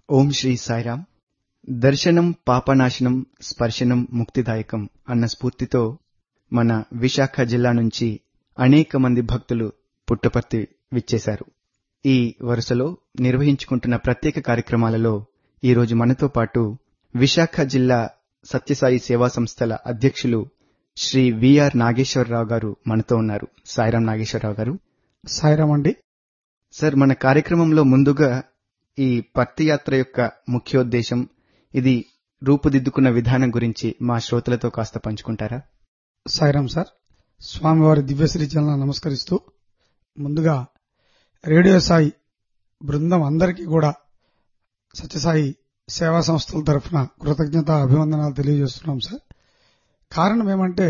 ఓం శ్రీ సాయిరాం దర్శనం పాపనాశనం స్పర్శనం ముక్తిదాయకం అన్న స్ఫూర్తితో మన విశాఖ జిల్లా నుంచి అనేక మంది భక్తులు పుట్టపర్తి విచ్చేశారు ఈ వరుసలో నిర్వహించుకుంటున్న ప్రత్యేక కార్యక్రమాలలో ఈరోజు మనతో పాటు విశాఖ జిల్లా సత్యసాయి సేవా సంస్థల అధ్యక్షులు శ్రీ విఆర్ నాగేశ్వరరావు గారు మనతో ఉన్నారు సాయిరాం నాగేశ్వరరావు గారు సాయిరామ్ అండి సార్ మన కార్యక్రమంలో ముందుగా ఈ పత్తి యాత్ర యొక్క ముఖ్యోద్దేశం ఇది రూపుదిద్దుకున్న విధానం గురించి మా శ్రోతలతో కాస్త పంచుకుంటారా సాయిరామ్ సార్ స్వామివారి దివ్యశ్రీ చలన నమస్కరిస్తూ ముందుగా రేడియో సాయి బృందం అందరికీ కూడా సత్యసాయి సేవా సంస్థల తరఫున కృతజ్ఞత అభివందనాలు తెలియజేస్తున్నాం సార్ కారణం ఏమంటే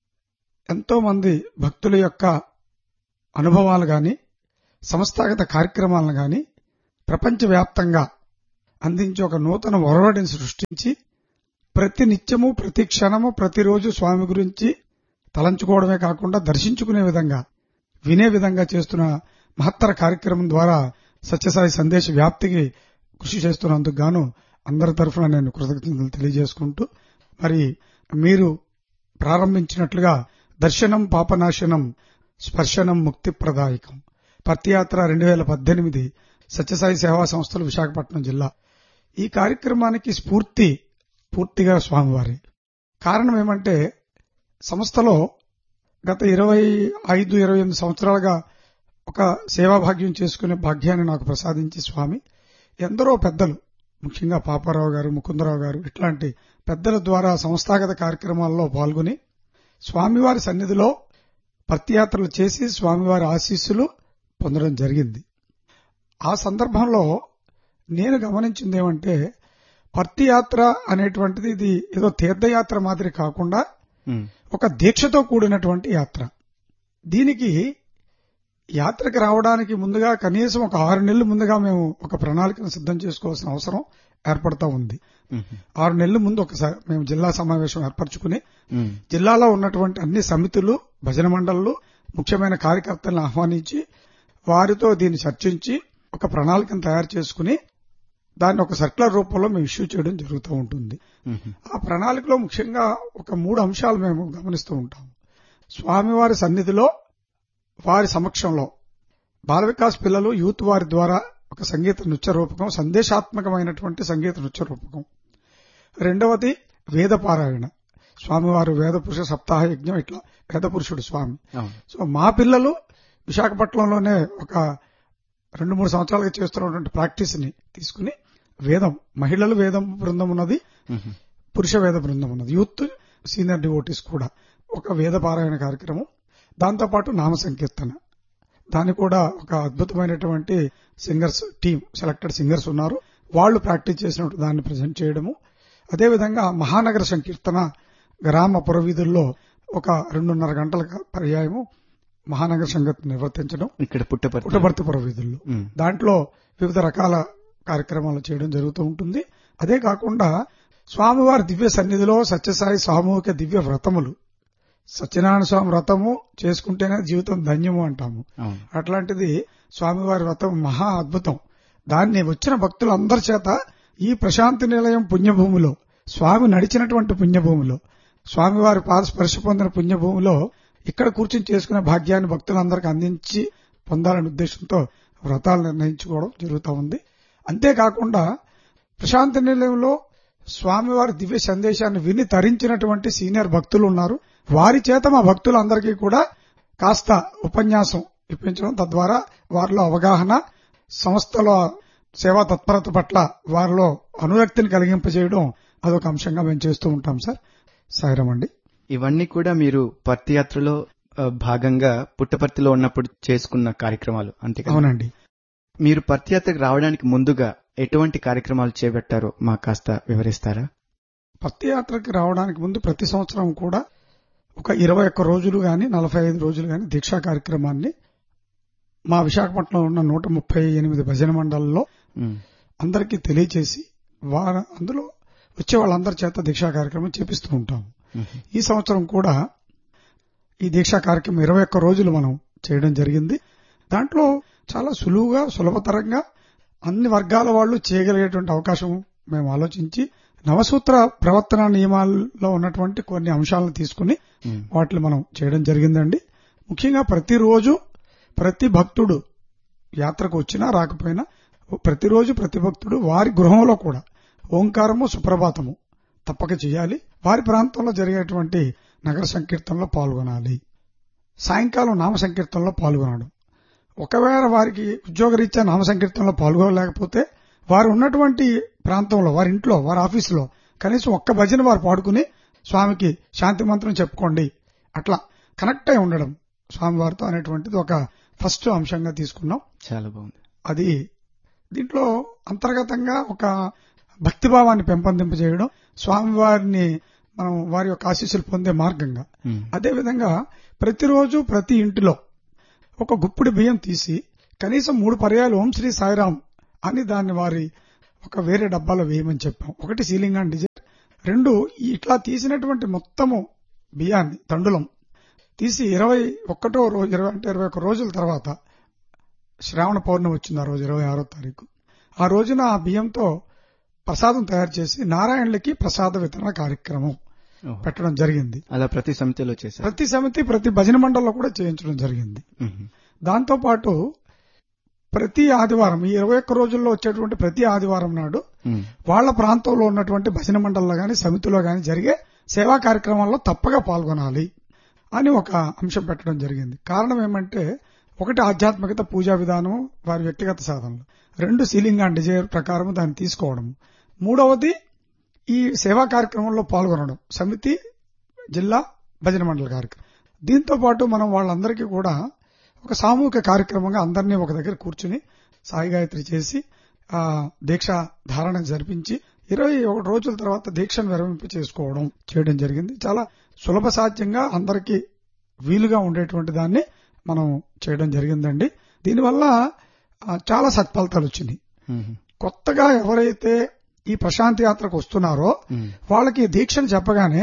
ఎంతో మంది భక్తుల యొక్క అనుభవాలు గాని సంస్థాగత కార్యక్రమాలను గాని ప్రపంచవ్యాప్తంగా అందించి ఒక నూతన ఒరవడిని సృష్టించి ప్రతి నిత్యము ప్రతి క్షణము ప్రతిరోజు స్వామి గురించి తలంచుకోవడమే కాకుండా దర్శించుకునే విధంగా వినే విధంగా చేస్తున్న మహత్తర కార్యక్రమం ద్వారా సత్యసాయి సందేశ వ్యాప్తికి కృషి చేస్తున్నందుకు గాను అందరి తరఫున నేను కృతజ్ఞతలు తెలియజేసుకుంటూ మరి మీరు ప్రారంభించినట్లుగా దర్శనం పాపనాశనం స్పర్శనం ముక్తి ప్రదాయకం పత్యాత్ర రెండు వేల పద్దెనిమిది సత్యసాయి సేవా సంస్థలు విశాఖపట్నం జిల్లా ఈ కార్యక్రమానికి స్ఫూర్తి పూర్తిగా స్వామివారి కారణం ఏమంటే సంస్థలో గత ఇరవై ఐదు ఇరవై ఎనిమిది సంవత్సరాలుగా ఒక సేవా భాగ్యం చేసుకునే భాగ్యాన్ని నాకు ప్రసాదించి స్వామి ఎందరో పెద్దలు ముఖ్యంగా పాపారావు గారు ముకుందరావు గారు ఇట్లాంటి పెద్దల ద్వారా సంస్థాగత కార్యక్రమాల్లో పాల్గొని స్వామివారి సన్నిధిలో పత్యాత్రలు చేసి స్వామివారి ఆశీస్సులు పొందడం జరిగింది ఆ సందర్భంలో నేను గమనించింది ఏమంటే పర్తియాత్ర అనేటువంటిది ఇది ఏదో తీర్థయాత్ర మాదిరి కాకుండా ఉమ్, ఒక దీక్షతో కూడినటువంటి యాత్ర దీనికి యాత్రకు రావడానికి ముందుగా కనీసం ఒక ఆరు నెలలు ముందుగా మేము ఒక ప్రణాళికను సిద్ధం చేసుకోవాల్సిన అవసరం ఏర్పడతా ఉంది ఉమ్, ఆరు నెలల ముందు ఒకసారి మేము జిల్లా సమావేశం ఏర్పరచుకుని ఉమ్, జిల్లాలో ఉన్నటువంటి అన్ని సమితులు భజన మండళ్లు ముఖ్యమైన కార్యకర్తలను ఆహ్వానించి వారితో దీన్ని చర్చించి ఒక ప్రణాళికను తయారు చేసుకుని దాన్ని ఒక సర్క్యులర్ రూపంలో మేము ఇష్యూ చేయడం జరుగుతూ ఉంటుంది ఉమ్, ఆ ప్రణాళికలో ముఖ్యంగా ఒక మూడు అంశాలు మేము గమనిస్తూ ఉంటాం స్వామివారి సన్నిధిలో వారి సమక్షంలో బాల వికాస్ పిల్లలు యూత్ వారి ద్వారా ఒక సంగీత నృత్య రూపకం సందేశాత్మకమైనటువంటి సంగీత నృత్య రూపకం రెండవది వేద పారాయణ స్వామివారు వేద పురుష సప్తాహ యజ్ఞం ఇట్లా వేద పురుషుడు స్వామి అవును సో మా పిల్లలు విశాఖపట్నంలోనే ఒక రెండు మూడు సంవత్సరాలుగా చేస్తున్నటువంటి ప్రాక్టీస్ ని తీసుకుని వేదం మహిళలు వేదం బృందం ఉన్నది ఉమ్, పురుష వేద బృందం ఉన్నది యూత్ సీనియర్ డివోటీస్ కూడా ఒక వేద పారాయణ కార్యక్రమం దాంతోపాటు నామ సంకీర్తన దాని కూడా ఒక అద్భుతమైనటువంటి సింగర్స్ టీం సెలెక్టెడ్ సింగర్స్ ఉన్నారు వాళ్ళు ప్రాక్టీస్ చేసినట్టు దాన్ని ప్రజెంట్ చేయడము అదేవిధంగా మహానగర సంకీర్తన గ్రామ పురవీధుల్లో ఒక రెండున్నర గంటల పర్యాయము మహానగర సంకీర్తన నిర్వర్తించడం ఇక్కడ పుట్టపర్తి పుట్టబర్తి పురవీధుల్లో ఉమ్, దాంట్లో వివిధ రకాల కార్యక్రమాలు చేయడం జరుగుతూ ఉంటుంది అదే కాకుండా స్వామివారి దివ్య సన్నిధిలో సత్యసాయి సామూహిక దివ్య వ్రతములు సత్యనారాయణ స్వామి వ్రతము చేసుకుంటేనే జీవితం ధన్యము అంటాము అవును అట్లాంటిది స్వామివారి వ్రతం మహా అద్భుతం దాన్ని వచ్చిన భక్తులందరి చేత ఈ ప్రశాంతి నిలయం పుణ్యభూమిలో స్వామి నడిచినటువంటి పుణ్యభూమిలో స్వామివారి పాద స్పర్శ పొందిన పుణ్యభూమిలో ఇక్కడ కూర్చుని చేసుకునే భాగ్యాన్ని భక్తులందరికీ అందించి పొందాలనే ఉద్దేశంతో వ్రతాలు నిర్ణయించుకోవడం జరుగుతూ ఉంది అంతేకాకుండా ప్రశాంతి నిలయంలో స్వామివారి దివ్య సందేశాన్ని విని తరించినటువంటి సీనియర్ భక్తులు ఉన్నారు వారి చేత మా భక్తులందరికీ కూడా కాస్త ఉపన్యాసం ఇప్పించడం తద్వారా వారిలో అవగాహన సంస్థలో సేవా తత్పరత పట్ల వారిలో అనురక్తిని కలిగింపజేయడం అదొక అంశంగా మేము చేస్తూ ఉంటాం సార్ సాయిరామ్ అండి ఇవన్నీ కూడా మీరు పత్తి యాత్రలో ఆ, భాగంగా పుట్టపర్తిలో ఉన్నప్పుడు చేసుకున్న కార్యక్రమాలు అంతే కదా అవునండి మీరు పత్తి యాత్రకు రావడానికి ముందుగా ఎటువంటి కార్యక్రమాలు చేపట్టారో మాకు కాస్త వివరిస్తారా పత్తి యాత్రకి రావడానికి ముందు ప్రతి సంవత్సరం కూడా ఒక ఇరవై ఒక్క రోజులు గాని నలభై ఐదు రోజులు గాని దీక్షా కార్యక్రమాన్ని మా విశాఖపట్నంలో ఉన్న నూట ముప్పై ఎనిమిది భజన మండలంలో ఉమ్, అందరికీ తెలియచేసి వారు అందులో వచ్చే వాళ్ళందరి చేత దీక్షా కార్యక్రమం చేపిస్తూ ఉంటాం ఉమ్, ఈ సంవత్సరం కూడా ఈ దీక్షా కార్యక్రమం ఇరవై ఒక్క రోజులు మనం చేయడం జరిగింది దాంట్లో చాలా సులువుగా సులభతరంగా అన్ని వర్గాల వాళ్ళు చేయగలిగేటువంటి అవకాశం మేము ఆలోచించి నవసూత్ర ప్రవర్తన నియమాల్లో ఉన్నటువంటి కొన్ని అంశాలను తీసుకుని ఉమ్, వాటిని మనం చేయడం జరిగిందండి ముఖ్యంగా ప్రతిరోజు ప్రతి భక్తుడు యాత్రకు వచ్చినా రాకపోయినా ప్రతిరోజు ప్రతి భక్తుడు వారి గృహంలో కూడా ఓంకారము సుప్రభాతము తప్పక చేయాలి వారి ప్రాంతంలో జరిగేటువంటి నగర సంకీర్తనలో పాల్గొనాలి సాయంకాలం నామ సంకీర్తనలో పాల్గొనడం ఒకవేళ వారికి ఉద్యోగరీత్యా నామ సంకీర్తనలో పాల్గొనలేకపోతే వారు ఉన్నటువంటి ప్రాంతంలో వారి ఇంట్లో వారి ఆఫీసులో కనీసం ఒక్క భజన వారు పాడుకుని స్వామికి శాంతి మంత్రం చెప్పుకోండి అట్లా కనెక్ట్ అయి ఉండడం స్వామివారితో అనేటువంటిది ఒక ఫస్ట్ అంశంగా తీసుకున్నాం చాలా బాగుంది అది దీంట్లో అంతర్గతంగా ఒక భక్తిభావాన్ని పెంపొందింపజేయడం స్వామివారిని మనం వారి యొక్క ఆశీస్సులు పొందే మార్గంగా ఉమ్, అదేవిధంగా ప్రతిరోజు ప్రతి ఇంటిలో ఒక గుప్పిడి బియ్యం తీసి కనీసం మూడు పర్యాలు ఓం శ్రీ సాయిరాం అని దాన్ని వారి ఒక వేరే డబ్బాలో వేయమని చెప్పాం ఒకటి సీలింగ్ అండ్ డిజైన్ రెండు ఈ ఇట్లా తీసినటువంటి మొత్తము బియ్యాన్ని తండులం తీసి ఇరవై ఒక్కటో రోజు ఇరవై అంటే ఇరవై ఒక్క రోజుల తర్వాత శ్రావణ పౌర్ణమి వచ్చింది ఆ రోజు ఇరవై ఆరో తారీఖు ఆ రోజున ఆ బియ్యంతో ప్రసాదం తయారు చేసి నారాయణులకి ప్రసాద వితరణ కార్యక్రమం ఓహో. పెట్టడం జరిగింది అలా ప్రతి సమితిలో చేశారు ప్రతి సమితి ప్రతి భజన మండలిలో కూడా చేయించడం జరిగింది ఉమ్, దాంతో పాటు ప్రతి ఆదివారం ఈ ఇరవై ఒక్క రోజుల్లో వచ్చేటువంటి ప్రతి ఆదివారం నాడు ఉమ్, వాళ్ళ ప్రాంతంలో ఉన్నటువంటి భజన మండలిలో గాని సమితిలో గాని జరిగే సేవా కార్యక్రమాల్లో తప్పగా పాల్గొనాలి అని ఒక అంశం పెట్టడం జరిగింది కారణం ఏమంటే ఒకటి ఆధ్యాత్మికత పూజా విధానం వారి వ్యక్తిగత సాధనలు రెండు సీలింగ్ అండ్ డిజైర్ ప్రకారం దాన్ని తీసుకోవడం మూడవది ఈ సేవా కార్యక్రమంలో పాల్గొనడం సమితి జిల్లా భజన మండలి కార్యక్రమం దీంతో పాటు మనం వాళ్ళందరికీ కూడా ఒక సామూహిక కార్యక్రమంగా అందరినీ ఒక దగ్గర కూర్చుని సాయి గాయత్రి చేసి ఆ దీక్ష ధారణ జరిపించి ఇరవై ఒకటి రోజుల తర్వాత దీక్షను విరమింప చేసుకోవడం చేయడం జరిగింది చాలా సులభ సాధ్యంగా అందరికీ వీలుగా ఉండేటువంటి దాన్ని మనం చేయడం జరిగిందండి దీనివల్ల ఆ, చాలా సత్ఫలితాలు వచ్చినాయి ఉమ్, కొత్తగా ఎవరైతే ఈ ప్రశాంతి యాత్రకు వస్తున్నారో ఉమ్, వాళ్ళకి ఈ దీక్షను చెప్పగానే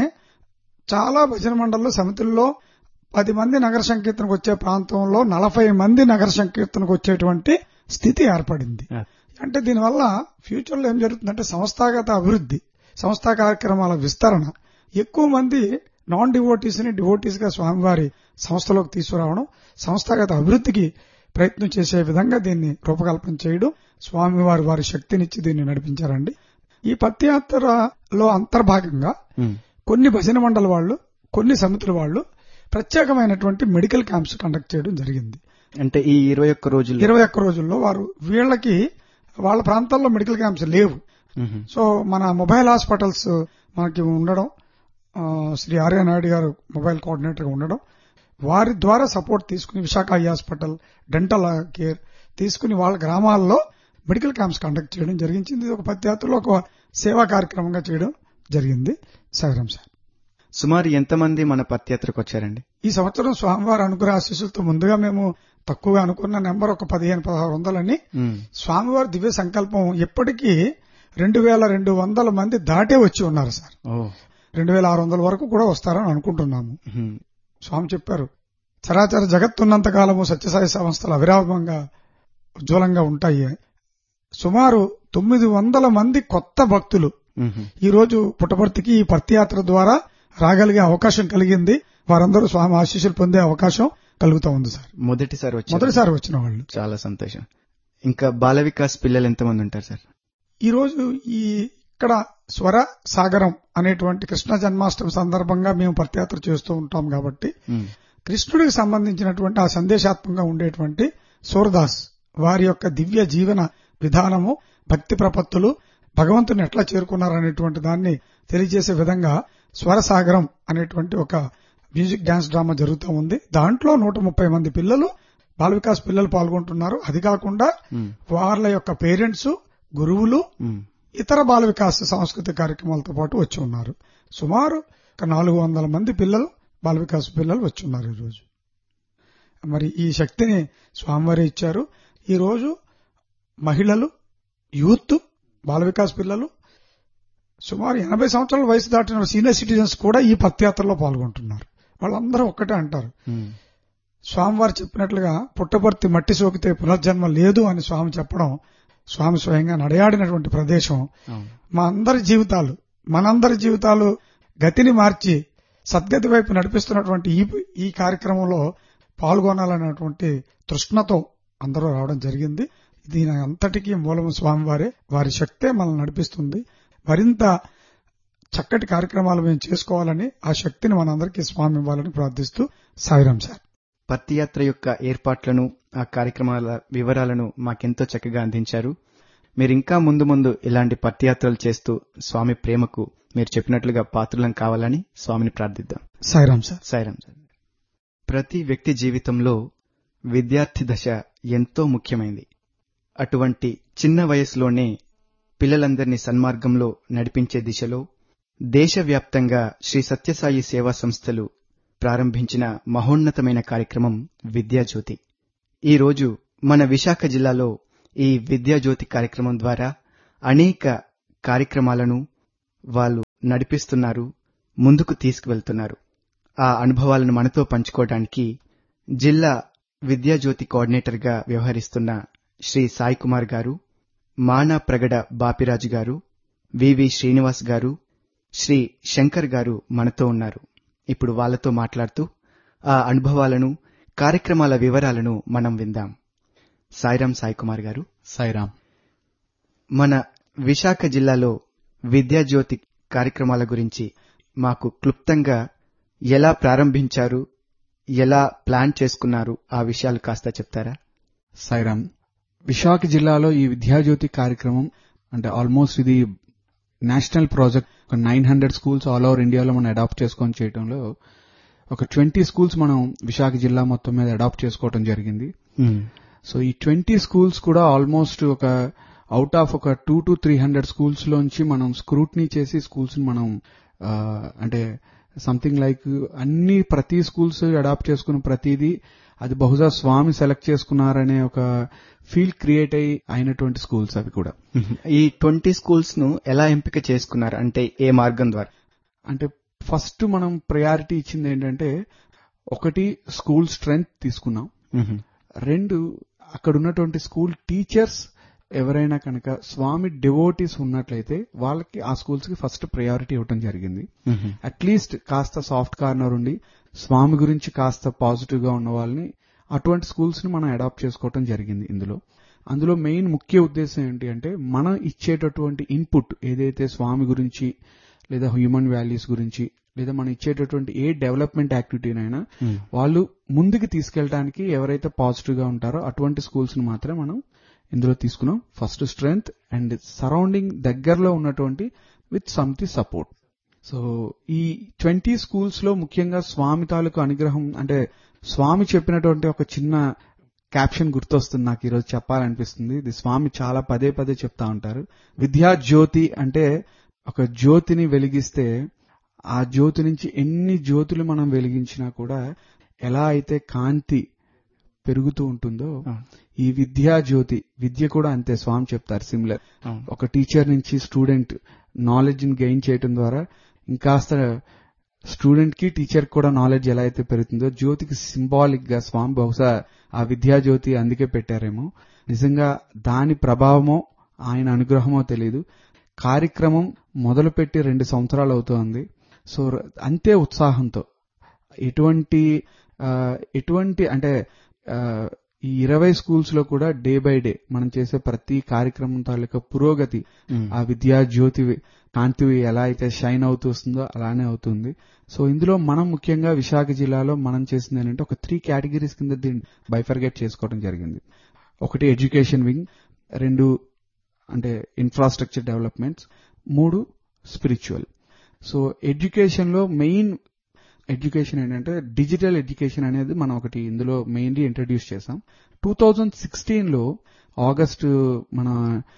చాలా భజన మండళ్ళు సమితుల్లో పది మంది నగర సంకీర్తనకు వచ్చే ప్రాంతంలో నలభై మంది నగర సంకీర్తనకు వచ్చేటువంటి స్థితి ఏర్పడింది ఆ, అంటే దీనివల్ల ఫ్యూచర్ లో ఏం జరుగుతుందంటే సంస్థాగత అభివృద్ధి సంస్థా కార్యక్రమాల విస్తరణ ఎక్కువ మంది నాన్ డివోటీస్ ని డివోటీస్ గా స్వామివారి సంస్థలోకి తీసుకురావడం సంస్థాగత అభివృద్ధికి ప్రయత్నం చేసే విధంగా దీన్ని రూపకల్పన చేయడం స్వామివారి వారి శక్తినిచ్చి దీన్ని నడిపించారండి ఈ పత్యాత్రలో అంతర్భాగంగా ఉమ్, కొన్ని భజన మండలి వాళ్ళు కొన్ని సమితుల వాళ్ళు ప్రత్యేకమైనటువంటి మెడికల్ క్యాంప్స్ కండక్ట్ చేయడం జరిగింది అంటే ఈ ఇరవై ఒక్క రోజుల్లో ఇరవై ఒక్క రోజుల్లో వారు వీళ్ళకి వాళ్ళ ప్రాంతాల్లో మెడికల్ క్యాంప్స్ లేవు ఉమ్, సో మన మొబైల్ హాస్పిటల్స్ మనకి ఉండడం ఆ, శ్రీ ఆర్య నాయుడు గారు మొబైల్ కోఆర్డినేటర్ గా ఉండడం వారి ద్వారా సపోర్ట్ తీసుకుని Visakha eye hospital dental care తీసుకుని వాళ్ళ గ్రామాల్లో మెడికల్ క్యాంప్స్ కండక్ట్ చేయడం జరిగింది ఇది ఒక పదయాత్రలో ఒక సేవా కార్యక్రమంగా చేయడం జరిగింది సాగరం సార్ సుమారు ఎంతమంది మన పత్యాత్రకు వచ్చారండి ఈ సంవత్సరం స్వామివారి అనుగ్రహ ఆశీస్సులతో ముందుగా మేము తక్కువగా అనుకున్న నెంబర్ ఒక పదిహేను పదహారు వందలని ఉమ్, స్వామివారి దివ్య సంకల్పం ఇప్పటికీ రెండు వేల రెండు వందల మంది దాటే వచ్చి ఉన్నారు సార్ ఓ రెండు వేల ఆరు వందల వరకు కూడా వస్తారని అనుకుంటున్నాము ఉమ్, స్వామి చెప్పారు చరాచర జగత్తున్నంత కాలము సత్యసాయి సంస్థలు అవిరామంగా ఉజ్వలంగా ఉంటాయి సుమారు తొమ్మిది వందల మంది కొత్త భక్తులు ఉమ్, ఈ రోజు పుట్టపర్తికి ఈ పత్తియాత్ర ద్వారా రాగలిగే అవకాశం కలిగింది వారందరూ స్వామి ఆశీస్సులు పొందే అవకాశం కలుగుతా ఉంది సార్ మొదటిసారి వచ్చారు మొదటిసారి వచ్చిన వాళ్ళు చాలా సంతోషం ఇంకా బాల వికాస్ పిల్లలు ఎంతమంది ఉంటారు సార్ ఈ రోజు ఈ ఇక్కడ స్వర సాగరం అనేటువంటి కృష్ణ జన్మాష్టమి సందర్భంగా మేము పత్యాత్ర చేస్తూ ఉంటాం కాబట్టి ఉమ్, కృష్ణుడికి సంబంధించినటువంటి ఆ సందేశాత్మకంగా ఉండేటువంటి సూరదాస్ వారి యొక్క దివ్య జీవన విధానము భక్తి ప్రపత్తులు భగవంతుని ఎట్లా చేరుకున్నారనేటువంటి దాన్ని తెలియజేసే విధంగా స్వరసాగరం అనేటువంటి ఒక మ్యూజిక్ డాన్స్ డ్రామా జరుగుతూ ఉంది దాంట్లో నూట ముప్పై మంది పిల్లలు బాల వికాస్ పిల్లలు పాల్గొంటున్నారు అది కాకుండా ఉమ్, వాళ్ళ యొక్క పేరెంట్స్ గురువులు ఉమ్, ఇతర బాల వికాస్ సాంస్కృతిక కార్యక్రమాలతో పాటు వచ్చి ఉన్నారు సుమారు ఒక నాలుగు వందల మంది పిల్లలు బాల వికాస్ పిల్లలు వచ్చి ఉన్నారు ఈరోజు మరి ఈ శక్తిని స్వామివారి ఇచ్చారు ఈ రోజు మహిళలు యూత్ బాల వికాస్ పిల్లలు సుమారు ఎనభై సంవత్సరాల వయసు దాటిన సీనియర్ సిటిజన్స్ కూడా ఈ పత్యాత్రలో పాల్గొంటున్నారు వాళ్ళందరూ ఒక్కటే అంటారు ఉమ్, స్వామివారు చెప్పినట్లుగా పుట్టపర్తి మట్టి సోకితే పునర్జన్మ లేదు అని స్వామి చెప్పడం స్వామి స్వయంగా నడయాడినటువంటి ప్రదేశం అవును మా అందరి జీవితాలు మనందరి జీవితాలు గతిని మార్చి సద్గతి వైపు నడిపిస్తున్నటువంటి ఈ ఈ కార్యక్రమంలో పాల్గొనాలనేటువంటి తృష్ణతో అందరూ రావడం జరిగింది దీని అంతటికీ మూలము స్వామివారే వారి శక్తే మనల్ని నడిపిస్తుంది మరింత చక్కటి కార్యక్రమాలు మేము చేసుకోవాలని ఆ శక్తిని మనందరికీ స్వామి ఇవ్వాలని ప్రార్థిస్తూ సాయిరాం సార్ పత్తియాత్ర యొక్క ఏర్పాట్లను ఆ కార్యక్రమాల వివరాలను మాకెంతో చక్కగా అందించారు మీరు ఇంకా ముందు ముందు ఇలాంటి పత్తియాత్రలు చేస్తూ స్వామి ప్రేమకు మీరు చెప్పినట్లుగా పాత్రులం కావాలని స్వామిని ప్రార్థిద్దాం సాయిరాం సార్ సాయిరాం సార్ ప్రతి వ్యక్తి జీవితంలో విద్యార్థి దశ ఎంతో ముఖ్యమైంది అటువంటి చిన్న వయసులోనే పిల్లలందరినీ సన్మార్గంలో నడిపించే దిశలో దేశవ్యాప్తంగా శ్రీ సత్యసాయి సేవా సంస్థలు ప్రారంభించిన మహోన్నతమైన కార్యక్రమం విద్యాజ్యోతి ఈరోజు మన విశాఖ జిల్లాలో ఈ విద్యాజ్యోతి కార్యక్రమం ద్వారా అనేక కార్యక్రమాలను వాళ్ళు నడిపిస్తున్నారు ముందుకు తీసుకువెళ్తున్నారు ఆ అనుభవాలను మనతో పంచుకోవడానికి జిల్లా విద్యాజ్యోతి కోఆర్డినేటర్గా వ్యవహరిస్తున్న శ్రీ సాయి కుమార్ గారు మానా ప్రగడ బాపిరాజు గారు వివి శ్రీనివాస్ గారు శ్రీ శంకర్ గారు మనతో ఉన్నారు ఇప్పుడు వాళ్ళతో మాట్లాడుతూ ఆ అనుభవాలను కార్యక్రమాల వివరాలను మనం విందాం సాయిరాం సాయి కుమార్ గారు సాయిరామ్ మన విశాఖ జిల్లాలో విద్యాజ్యోతి కార్యక్రమాల గురించి మాకు క్లుప్తంగా ఎలా ప్రారంభించారు ఎలా ప్లాన్ చేసుకున్నారు ఆ విషయాలు కాస్త చెప్తారా సాయిరామ్ విశాఖ జిల్లాలో ఈ విద్యాజ్యోతి కార్యక్రమం అంటే ఆల్మోస్ట్ ఇది నేషనల్ ప్రాజెక్ట్ ఒక nine hundred schools all over ఇండియాలో మనం అడాప్ట్ చేసుకొని చేయడంలో ఒక ట్వంటీ స్కూల్స్ మనం విశాఖ జిల్లా మొత్తం మీద అడాప్ట్ చేసుకోవడం జరిగింది సో ఈ ట్వంటీ స్కూల్స్ కూడా ఆల్మోస్ట్ ఒక అవుట్ ఆఫ్ ఒక two to three hundred schools లోంచి మనం స్క్రూట్నీ చేసి స్కూల్స్ మనం ఆ, అంటే సంథింగ్ లైక్ అన్ని ప్రతి స్కూల్స్ అడాప్ట్ చేసుకున్న ప్రతిదీ అది బహుశా స్వామి సెలెక్ట్ చేసుకున్నారనే ఒక ఫీల్ క్రియేట్ అయి అయినటువంటి స్కూల్స్ అవి కూడా ఈ ట్వంటీ స్కూల్స్ ను ఎలా ఎంపిక చేసుకున్నారు అంటే ఏ మార్గం ద్వారా అంటే ఫస్ట్ మనం ప్రయారిటీ ఇచ్చింది ఏంటంటే ఒకటి స్కూల్ స్ట్రెంగ్త్ తీసుకున్నాం రెండు అక్కడ ఉన్నటువంటి స్కూల్ టీచర్స్ ఎవరైనా కనుక స్వామి డివోటీస్ ఉన్నట్లయితే వాళ్ళకి ఆ స్కూల్స్ కి ఫస్ట్ ప్రయారిటీ ఇవ్వటం జరిగింది అట్లీస్ట్ కాస్త సాఫ్ట్ కార్నర్ ఉండి స్వామి గురించి కాస్త పాజిటివ్ గా ఉన్న వాళ్ళని అటువంటి స్కూల్స్ ని మనం అడాప్ట్ చేసుకోవటం జరిగింది ఇందులో అందులో మెయిన్ ముఖ్య ఉద్దేశం ఏంటి అంటే మనం ఇచ్చేటటువంటి ఇన్పుట్ ఏదైతే స్వామి గురించి లేదా హ్యూమన్ వాల్యూస్ గురించి లేదా మనం ఇచ్చేటటువంటి ఏ డెవలప్మెంట్ యాక్టివిటీనైనా వాళ్ళు ముందుకు తీసుకెళ్ళడానికి ఎవరైతే పాజిటివ్ గా ఉంటారో అటువంటి స్కూల్స్ ని మాత్రమే మనం ఇందులో తీసుకున్నాం ఫస్ట్ స్ట్రెంగ్త్ అండ్ సరౌండింగ్ దగ్గరలో ఉన్నటువంటి విత్ సమ్తి సపోర్ట్ సో ఈ ట్వంటీ స్కూల్స్ లో ముఖ్యంగా స్వామి తాలూకు అనుగ్రహం అంటే స్వామి చెప్పినటువంటి ఒక చిన్న క్యాప్షన్ గుర్తొస్తుంది నాకు ఈరోజు చెప్పాలనిపిస్తుంది ఇది స్వామి చాలా పదే పదే చెప్తా ఉంటారు విద్యా జ్యోతి అంటే ఒక జ్యోతిని వెలిగిస్తే ఆ జ్యోతి నుంచి ఎన్ని జ్యోతులు మనం వెలిగించినా కూడా ఎలా అయితే కాంతి పెరుగుతూ ఉంటుందో ఈ విద్యా జ్యోతి విద్య కూడా అంతే స్వామి చెప్తారు సిమిలర్ ఒక టీచర్ నుంచి స్టూడెంట్ నాలెడ్జ్ ని గెయిన్ చేయడం ద్వారా ఇంకాస్త స్టూడెంట్ కి టీచర్ కూడా నాలెడ్జ్ ఎలా అయితే పెరుగుతుందో జ్యోతికి సింబాలిక్ గా స్వామి బహుశా ఆ విద్యా జ్యోతి అందుకే పెట్టారేమో నిజంగా దాని ప్రభావమో ఆయన అనుగ్రహమో తెలియదు కార్యక్రమం మొదలుపెట్టి రెండు సంవత్సరాలు అవుతోంది సో ర- అంతే ఉత్సాహంతో ఎటువంటి ఆ, ఎటువంటి అంటే ఆ, ఈ ఇరవై స్కూల్స్ లో కూడా డే బై డే మనం చేసే ప్రతి కార్యక్రమం తాలూకా పురోగతి ఆ విద్యా జ్యోతి కాంతి ఎలా అయితే షైన్ అవుతూ వస్తుందో అలానే అవుతుంది సో ఇందులో మనం ముఖ్యంగా విశాఖ జిల్లాలో మనం చేసింది ఏంటంటే ఒక త్రీ కేటగిరీస్ కింద దీన్ని బైఫర్గేట్ చేసుకోవడం జరిగింది ఒకటి ఎడ్యుకేషన్ వింగ్ రెండు అంటే ఇన్ఫ్రాస్ట్రక్చర్ డెవలప్మెంట్స్ మూడు స్పిరిచువల్ సో ఎడ్యుకేషన్ లో మెయిన్ ఎడ్యుకేషన్ ఏంటంటే డిజిటల్ ఎడ్యుకేషన్ అనేది మనం ఒకటి ఇందులో మెయిన్లీ ఇంట్రడ్యూస్ చేసాం టూ థౌజండ్ సిక్స్టీన్ లో ఆగస్టు మన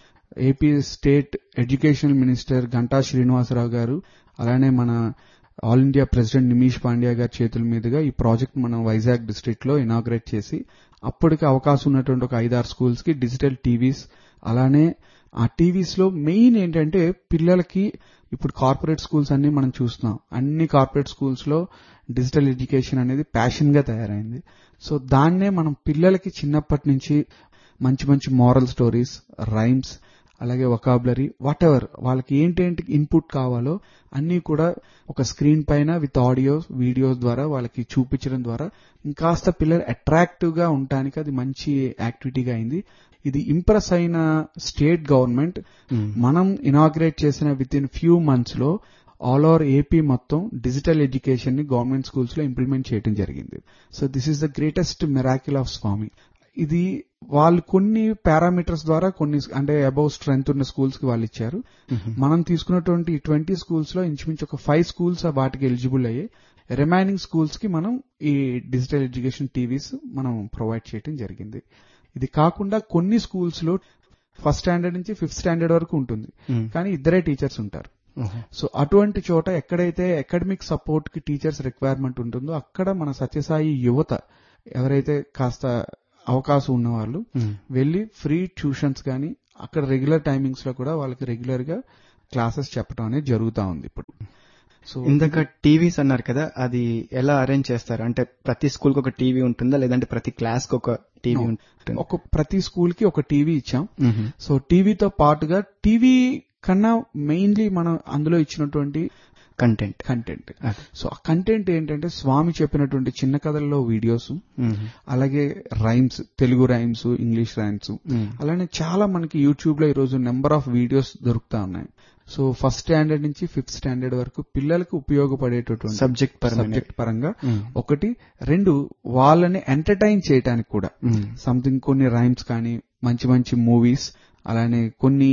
AP state educational minister Ganta Srinivasarao garu అలానే మన all India president Nimish Pandya గారి చేతుల మీదుగా ఈ ప్రాజెక్ట్ మనం వైజాగ్ డిస్ట్రిక్ట్ లో ఇనాగ్రేట్ చేసి అప్పటికి అవకాశం ఉన్నటువంటి ఒక ఐదారు స్కూల్స్ కి డిజిటల్ టీవీస్ అలానే ఆ టీవీస్ లో మెయిన్ ఏంటంటే పిల్లలకి ఇప్పుడు కార్పొరేట్ స్కూల్స్ అన్ని మనం చూస్తున్నాం అన్ని కార్పొరేట్ స్కూల్స్ లో డిజిటల్ ఎడ్యుకేషన్ అనేది ప్యాషన్ గా తయారైంది సో దాన్నే మనం పిల్లలకి చిన్నప్పటి నుంచి మంచి మంచి మారల్ స్టోరీస్ రైమ్స్ అలాగే వొకాబులరీ వాట్ ఎవర్ వాళ్ళకి ఏంటేంటి ఇన్పుట్ కావాలో అన్నీ కూడా ఒక స్క్రీన్ పైన విత్ ఆడియో వీడియోస్ ద్వారా వాళ్ళకి చూపించడం ద్వారా ఇంకాస్త పిల్లలు అట్రాక్టివ్ గా ఉండటానికి అది మంచి యాక్టివిటీగా అయింది ఇది ఇంప్రెస్ అయిన స్టేట్ గవర్నమెంట్ మనం ఇనాగ్రేట్ చేసిన విత్ ఇన్ ఫ్యూ మంత్స్ లో ఆల్ ఓవర్ ఏపీ మొత్తం డిజిటల్ ఎడ్యుకేషన్ ని గవర్నమెంట్ స్కూల్స్ లో ఇంప్లిమెంట్ చేయడం జరిగింది so this is the greatest miracle of స్వామి ఇది వాళ్ళు కొన్ని పారామీటర్స్ ద్వారా కొన్ని అంటే అబౌవ్ స్ట్రెంగ్త్ ఉన్న స్కూల్స్ కి వాళ్ళు ఇచ్చారు మనం తీసుకున్నటువంటి ట్వంటీ స్కూల్స్ లో ఇంచుమించు ఒక ఫైవ్ స్కూల్స్ వాటికి ఎలిజిబుల్ అయ్యాయి రిమైనింగ్ స్కూల్స్ కి మనం ఈ డిజిటల్ ఎడ్యుకేషన్ టీవీస్ మనం ప్రొవైడ్ చేయడం జరిగింది ఇది కాకుండా కొన్ని స్కూల్స్ లో ఫస్ట్ స్టాండర్డ్ నుంచి ఫిఫ్త్ స్టాండర్డ్ వరకు ఉంటుంది కానీ ఇద్దరే టీచర్స్ ఉంటారు సో అటువంటి చోట ఎక్కడైతే అకాడమిక్ సపోర్ట్ కి టీచర్స్ రిక్వైర్మెంట్ ఉంటుందో అక్కడ మన సత్యసాయి యువత ఎవరైతే కాస్త అవకాశం ఉన్న వాళ్ళు వెళ్ళి ఫ్రీ ట్యూషన్స్ కానీ అక్కడ రెగ్యులర్ టైమింగ్స్ లో కూడా వాళ్ళకి రెగ్యులర్ గా క్లాసెస్ చెప్పడం అనేది జరుగుతా ఉంది ఇప్పుడు సో ఇందాక టీవీస్ అన్నారు కదా అది ఎలా అరేంజ్ చేస్తారు అంటే ప్రతి స్కూల్ కి ఒక టీవీ ఉంటుందా లేదంటే ప్రతి క్లాస్ కి ఒక టీవీ No. ఉంటుంది ఒక ప్రతి స్కూల్ కి ఒక టీవీ ఇచ్చాం సో టీవీతో పాటుగా టీవీ కన్నా మెయిన్లీ మనం అందులో ఇచ్చినటువంటి కంటెంట్ కంటెంట్ సో ఆ కంటెంట్ ఏంటంటే స్వామి చెప్పినటువంటి చిన్న కథల్లో వీడియోస్ అలాగే rhymes Telugu rhymes English rhymes అలానే చాలా మనకి యూట్యూబ్ లో ఈరోజు నెంబర్ ఆఫ్ వీడియోస్ దొరుకుతా ఉన్నాయి సో ఫస్ట్ స్టాండర్డ్ నుంచి ఫిఫ్త్ స్టాండర్డ్ వరకు పిల్లలకు ఉపయోగపడేటటువంటి సబ్జెక్ట్ పరమైన సబ్జెక్ట్ పరంగా ఒకటి రెండు వాళ్ళని ఎంటర్టైన్ చేయడానికి కూడా సంథింగ్ కొన్ని రైమ్స్ కానీ మంచి మంచి మూవీస్ అలానే కొన్ని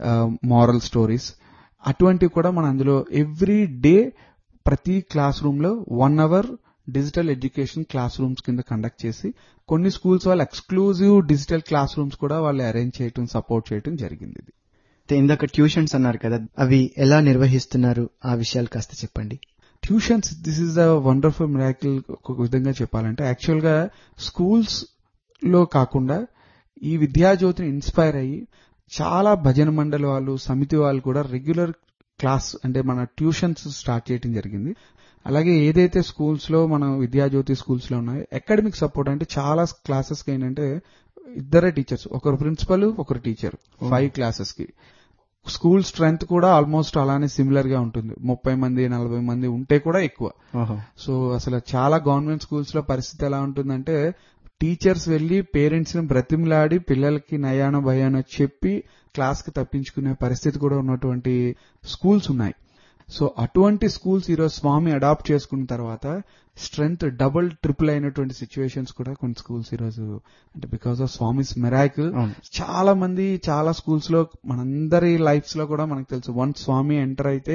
మారల్ స్టోరీస్ అటువంటివి కూడా మనం అందులో ఎవ్రీ డే ప్రతి క్లాస్ రూమ్ లో one hour digital education classrooms కింద కండక్ట్ చేసి కొన్ని స్కూల్స్ వాళ్ళు ఎక్స్క్లూజివ్ డిజిటల్ క్లాస్ రూమ్స్ కూడా వాళ్ళు అరేంజ్ చేయటం సపోర్ట్ చేయటం జరిగింది ఇది అయితే ఇందాక ట్యూషన్స్ అన్నారు కదా అవి ఎలా నిర్వహిస్తున్నారు ఆ విషయాలు కాస్త చెప్పండి tuitions this is the wonderful miracle ఒక విధంగా చెప్పాలంటే యాక్చువల్ గా స్కూల్స్ లో కాకుండా ఈ విద్యాజ్యోతిని ఇన్స్పైర్ అయ్యి చాలా భజన మండలి వాళ్ళు సమితి వాళ్ళు కూడా రెగ్యులర్ క్లాస్ అంటే మన ట్యూషన్స్ స్టార్ట్ చేయడం జరిగింది అలాగే ఏదైతే స్కూల్స్ లో మన విద్యాజ్యోతి స్కూల్స్ లో ఉన్నాయో అకాడమిక్ సపోర్ట్ అంటే చాలా క్లాసెస్ కి ఏంటంటే ఇద్దరే టీచర్స్ ఒకరు ప్రిన్సిపల్ ఒకరు టీచర్ ఫైవ్ క్లాసెస్ కి స్కూల్ స్ట్రెంగ్త్ కూడా ఆల్మోస్ట్ అలానే సిమిలర్ గా ఉంటుంది ముప్పై మంది నలభై మంది ఉంటే కూడా ఎక్కువ ఓహో సో అసలు చాలా గవర్నమెంట్ స్కూల్స్ లో పరిస్థితి ఎలా ఉంటుందంటే టీచర్స్ వెళ్లి పేరెంట్స్ ని బ్రతిమలాడి పిల్లలకి నయానో భయానో చెప్పి క్లాస్ కి తప్పించుకునే పరిస్థితి కూడా ఉన్నటువంటి స్కూల్స్ ఉన్నాయి సో అటువంటి స్కూల్స్ ఈరోజు స్వామి అడాప్ట్ చేసుకున్న తర్వాత స్ట్రెంగ్త్ డబుల్ ట్రిపుల్ అయినటువంటి సిచ్యువేషన్స్ కూడా కొన్ని స్కూల్స్ ఈరోజు అంటే బికాస్ ఆఫ్ స్వామిస్ మెరాకిల్ అవును చాలా మంది చాలా స్కూల్స్ లో మనందరి లైఫ్స్ లో కూడా మనకు తెలుసు వన్ స్వామి ఎంటర్ అయితే